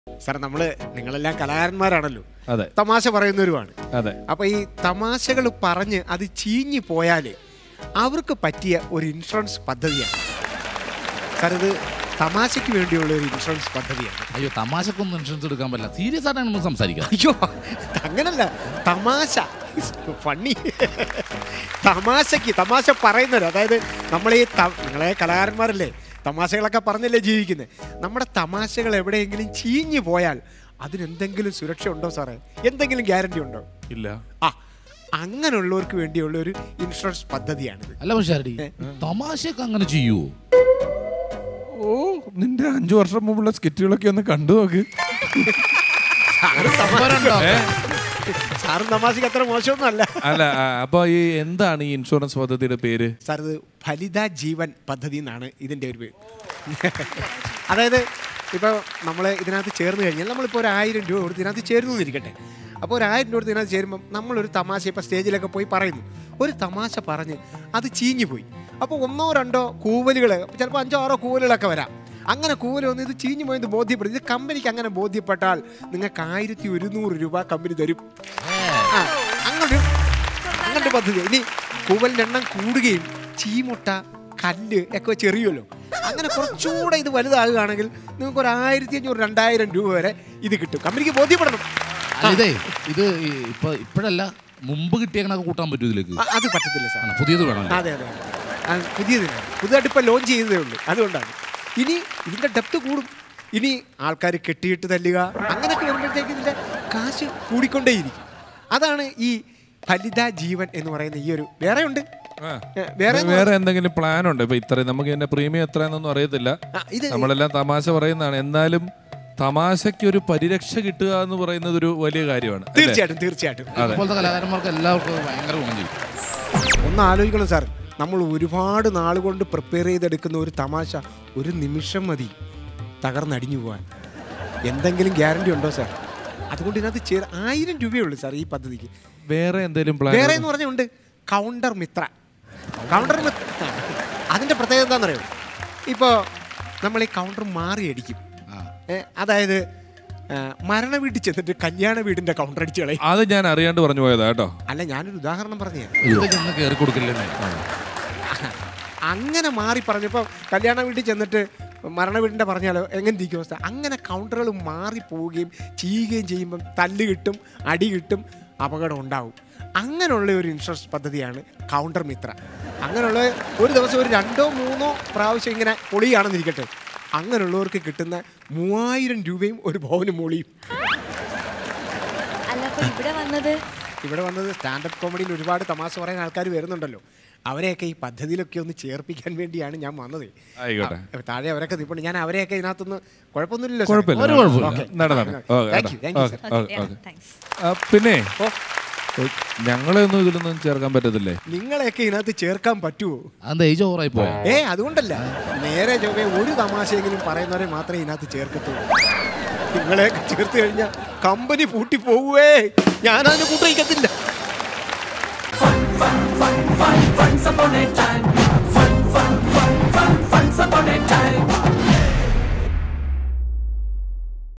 Sir നമ്മള് നിങ്ങളെല്ലാം കലാകാരന്മാരാണല്ലോ അതെ തമാശ പറയുന്നവരുമാണ് അതെ അപ്പൊ ഈ തമാശകൾ പറഞ്ഞ് അത് ചീഞ്ഞു പോയാല് അവർക്ക് പറ്റിയ ഒരു ഇൻഷുറൻസ് പദ്ധതിയാണ് സാർ ഇത് തമാശയ്ക്ക് വേണ്ടിയുള്ള ഒരു ഇൻഷുറൻസ് പദ്ധതിയാണ് അയ്യോ തമാശക്കൊന്നും ഇൻഷുറൻസ് എടുക്കാൻ പറ്റില്ല സീരിയസ് ആയിട്ടാണ് നമ്മൾ സംസാരിക്കുക അയ്യോ അങ്ങനല്ല തമാശ ഫണ്ണി തമാശക്ക് തമാശ പറയുന്നവർ അതായത് നമ്മൾ ഈ ത- നിങ്ങളെ കലാകാരന്മാരല്ലേ തമാശകളൊക്കെ പറഞ്ഞല്ലേ ജീവിക്കുന്നത് നമ്മുടെ തമാശകൾ എവിടെയെങ്കിലും ചീഞ്ഞു പോയാൽ അതിനെന്തെങ്കിലും സുരക്ഷ ഉണ്ടോ സാറേ എന്തെങ്കിലും ഗ്യാരണ്ടി ഉണ്ടോ ഇല്ല ആ അങ്ങനെയുള്ളവർക്ക് വേണ്ടിയുള്ള ഒരു ഇൻഷുറൻസ് പദ്ധതിയാണിത് അല്ല പക്ഷേ തമാശയൊക്കെ അങ്ങനെ ചെയ്യുവോ ഓ നിന്റെ അഞ്ചു വർഷം മുമ്പുള്ള സ്കിറ്റുകളൊക്കെ ഒന്ന് കണ്ടു നോക്ക് സാറ് ഇവരുണ്ടോ? സാറും തമാശക്ക് അത്ര മോശമൊന്നും അല്ല അല്ല ആ, അപ്പൊ ഈ എന്താണ് ഈ ഇൻഷുറൻസ് പദ്ധതിയുടെ പേര് സാർ ഇത് ഫലിത ജീവൻ പദ്ധതി എന്നാണ് ഇതിൻ്റെ ഒരു പേര് അതായത് ഇപ്പോൾ നമ്മൾ ഇതിനകത്ത് ചേർന്ന് കഴിഞ്ഞാൽ നമ്മളിപ്പോൾ ഒരു ആയിരം രൂപ കൊടുത്ത് ഇതിനകത്ത് ചേരുന്നു എന്നിരിക്കട്ടെ അപ്പോൾ ഒരു ആയിരം രൂപ കൊടുത്ത് ഇതിനകത്ത് ചേരുമ്പം നമ്മളൊരു തമാശ ഇപ്പോൾ സ്റ്റേജിലൊക്കെ പോയി പറയുന്നു ഒരു തമാശ പറഞ്ഞ് അത് ചീഞ്ഞു പോയി അപ്പോൾ ഒന്നോ രണ്ടോ കൂവലുകൾ ചിലപ്പോൾ അഞ്ചോ ആറോ കൂവലുകളൊക്കെ വരാം അങ്ങനെ കൂവൽ വന്ന് ഇത് ചീഞ്ഞു പോയത് ബോധ്യപ്പെടും ഇത് കമ്പനിക്ക് അങ്ങനെ ബോധ്യപ്പെട്ടാൽ നിങ്ങൾക്ക് ആയിരത്തി ഒരുന്നൂറ് രൂപ കമ്പനി തരും ആ അങ്ങനൊരു അങ്ങനൊരു പദ്ധതി ഇനി കൂവലിൻ്റെ എണ്ണം കൂടുകയും ചീമുട്ട കല്ല് ഒക്കെ വെച്ച് എറിയുമല്ലോ അങ്ങനെ കുറച്ചുകൂടെ ഇത് വലുതാകുകയാണെങ്കിൽ നിങ്ങൾക്ക് ഒരു ആയിരത്തി അഞ്ഞൂറ് രണ്ടായിരം രൂപ വരെ ഇത് കിട്ടും കമ്പനിക്ക് ബോധ്യപ്പെടണം അല്ല ഇതേ ഇത് ഈ ഇപ്പൊ ഇപ്പോഴല്ല മുമ്പ് കിട്ടിയങ്ങനൊക്കെ കൂട്ടാൻ പറ്റൂ ഇതിലേക്ക് അ- അത് പറ്റത്തില്ല സാർ ആണ്, പുതിയത് വേണം അതെ അതെ അതെ. ആ, പുതിയതിനാണ് പുതുതായിട്ട് ഇപ്പം ലോഞ്ച് ചെയ്തതേ ഉള്ളൂ അതുകൊണ്ടാണ് ഇനി ഇതിൻ്റെ ഡെപ്ത് കൂടും ഇനി ആൾക്കാർ കെട്ടിയിട്ട് തല്ലുക അങ്ങനെയൊക്കെ വരുമ്പോഴത്തേക്ക് ഇതിൻ്റെ കാശ് കൂടിക്കൊണ്ടേയിരിക്കും അതാണ് ഈ ഫലിത ജീവൻ എന്ന് പറയുന്ന ഈ ഒരു വേറെ ഉണ്ട് ആ. ഏ, വേറെ എന്ന് വേറെ എന്തെങ്കിലും പ്ലാൻ ഉണ്ട് ഇപ്പൊ ഇത്രയും നമുക്ക് ഇതിന്റെ പ്രീമിയം എത്രയെന്നൊന്നും അറിയത്തില്ല ആ, ഇത് നമ്മളെല്ലാം തമാശ പറയുന്നതാണ് എന്നാലും തമാശയ്ക്ക് ഒരു പരിരക്ഷ കിട്ടുക എന്ന് പറയുന്നത് ഒരു വലിയ കാര്യമാണ് അല്ലേ? തീർച്ചയായിട്ടും തീർച്ചയായിട്ടും ഇപ്പോഴത്തെ കലാകാരന്മാർക്ക് എല്ലാവർക്കും ഭയങ്കര ഗുണം ചെയ്യും ഒന്ന് ആലോചിക്കണം സാർ നമ്മൾ ഒരുപാട് നാൾ കൊണ്ട് പ്രിപ്പയർ ചെയ്തെടുക്കുന്ന ഒരു തമാശ ഒരു നിമിഷം മതി തകർന്നടിഞ്ഞു പോകാൻ എന്തെങ്കിലും ഗ്യാരണ്ടി ഉണ്ടോ സാർ അതുകൊണ്ട് ഇതിനകത്ത് ചേർ ആയിരം രൂപയേ ഉള്ളൂ സാർ ഈ പദ്ധതിക്ക് വേറെ എന്തെങ്കിലും പ്ലാൻ വേറെ എന്ന് പറഞ്ഞുണ്ട് കൗണ്ടർ മിത്ര കൗണ്ടർ മിത്ര അതിൻ്റെ പ്രത്യേകത എന്താണെന്നറിയോ ഇപ്പോൾ നമ്മൾ ഈ കൗണ്ടർ മാറി അടിക്കും ഏ, അതായത് ആ, മരണ വീട്ടിൽ ചെന്നിട്ട് കല്യാണ വീടിൻ്റെ കൗണ്ടർ അടിച്ച് കളയും അത് ഞാൻ അറിയാണ്ട് പറഞ്ഞു പോയതാ കേട്ടോ അല്ല ഞാനൊരു ഉദാഹരണം പറഞ്ഞു ഇത് ചെന്ന് കയറി കൊടുക്കില്ലേ അങ്ങനെ മാറി പറഞ്ഞപ്പോൾ കല്യാണ വീട്ടിൽ ചെന്നിട്ട് മരണ വീടിൻ്റെ പറഞ്ഞാലോ എങ്ങനെ ഇരിക്കും അവസ്ഥ അങ്ങനെ കൗണ്ടറുകൾ മാറി പോവുകയും ചെയ്യുകയും ചെയ്യുമ്പം തല്ല് കിട്ടും അടി കിട്ടും അപകടം ഉണ്ടാവും അങ്ങനെയുള്ള ഒരു ഇൻഷുറൻസ് പദ്ധതിയാണ് കൗണ്ടർ മിത്ര അങ്ങനെയുള്ള ഒരു ദിവസം ഒരു രണ്ടോ മൂന്നോ പ്രാവശ്യം ഇങ്ങനെ പൊളിയാണെന്നിരിക്കട്ടെ അങ്ങനെയുള്ളവർക്ക് കിട്ടുന്ന മൂവായിരം രൂപയും ഒരു ഭവനും മൊളിയും അല്ല അപ്പൊ ഇവിടെ വന്നത് ഇവിടെ വന്നത് സ്റ്റാൻഡപ്പ് കോമഡിയിൽ ഒരുപാട് തമാശ പറയാൻ ആൾക്കാർ വരുന്നുണ്ടല്ലോ അവരെയൊക്കെ ഈ പദ്ധതിയിലൊക്കെ ഒന്ന് ചേർപ്പിക്കാൻ വേണ്ടിയാണ് ഞാൻ വന്നത് ആയിക്കോട്ടെ ആ, താഴെ അവരൊക്കെ നിൽപ്പുണ്ട് ഞാൻ അവരെയൊക്കെ ഇതിനകത്തൊന്ന് കുഴപ്പമൊന്നുമില്ലല്ലോ സാർ? കുഴപ്പമില്ല ഒരു കുഴപ്പമില്ല. ഓക്കേ. നട നട okay Thank you, thank you, okay sir. Okay okay thanks ആ, പിന്നെ ഓ, ഓ, ഞങ്ങളെയൊന്നും ഇതിലൊന്നും ചേർക്കാൻ പറ്റത്തില്ലേ നിങ്ങളെയൊക്കെ ഇതിനകത്ത് ചേർക്കാൻ പറ്റുമോ അതെന്താ ഏജ് ഓവറായി പോയോ ഏ അതുകൊണ്ടല്ല നേരെ ചൊവ്വേ ഒരു തമാശയെങ്കിലും പറയുന്നവരെ മാത്രമേ ഇതിനകത്ത് ചേർക്കത്തുള്ളൂ നിങ്ങളെയൊക്കെ ചേർത്ത് കഴിഞ്ഞാൽ കമ്പനി പൂട്ടി പോവുവേ ഞാനതിന് കൂട്ടിക്കത്തില്ല Once upon a time, fun, fun, fun, fun, once upon a time.